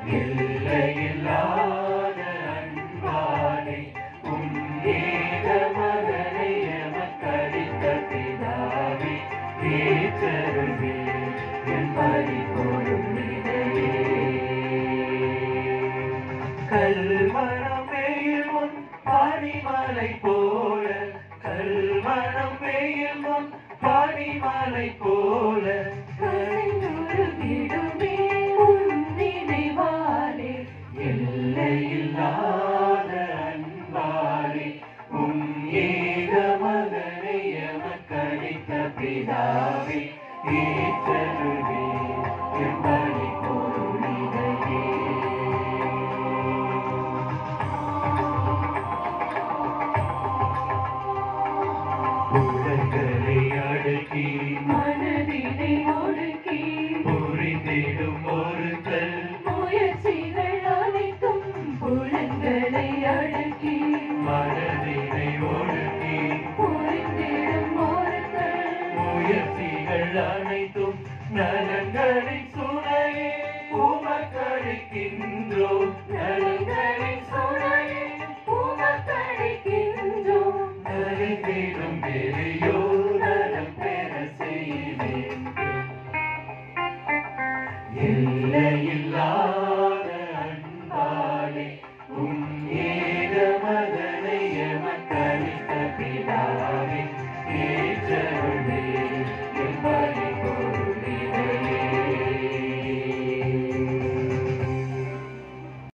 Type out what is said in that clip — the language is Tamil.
எல்லையில்லாத அன்பாலே உன் ஏக மகனை எமக்களித்த பிதாவே ஏற்றருளே என் பறிபோடும் நிலையே கல்மணம் வெயில் முன் பனிமலை போல கல்மணம் வெயில் முன் பனிமலை போல கரைந்துருகிடுமே உன் நினைவாலே எல்லையில்லாத அன்பாலே உம் ஏக மகனை எமக்களித்த பிதாவே ஏற்றருளே என் பறிபோடும் நிலையே உலகளை அடக்கி மனதினை ஒடுக்கி புரிந்திடும் ஒரு கல் முயற்சிகள் அனைத்தும் புலன்களை அடக்கி மனதினை ஒடுக்கி புரிந்திடும் ஒருத்தல் முயற்சிகள் அனைத்தும் நலன்களின் சுனையே உமக்களிக்கின்றோம் நலன்களின் சுனையே உமக்களிக்கின்றோம் நலிந்திடும் பெரியோர்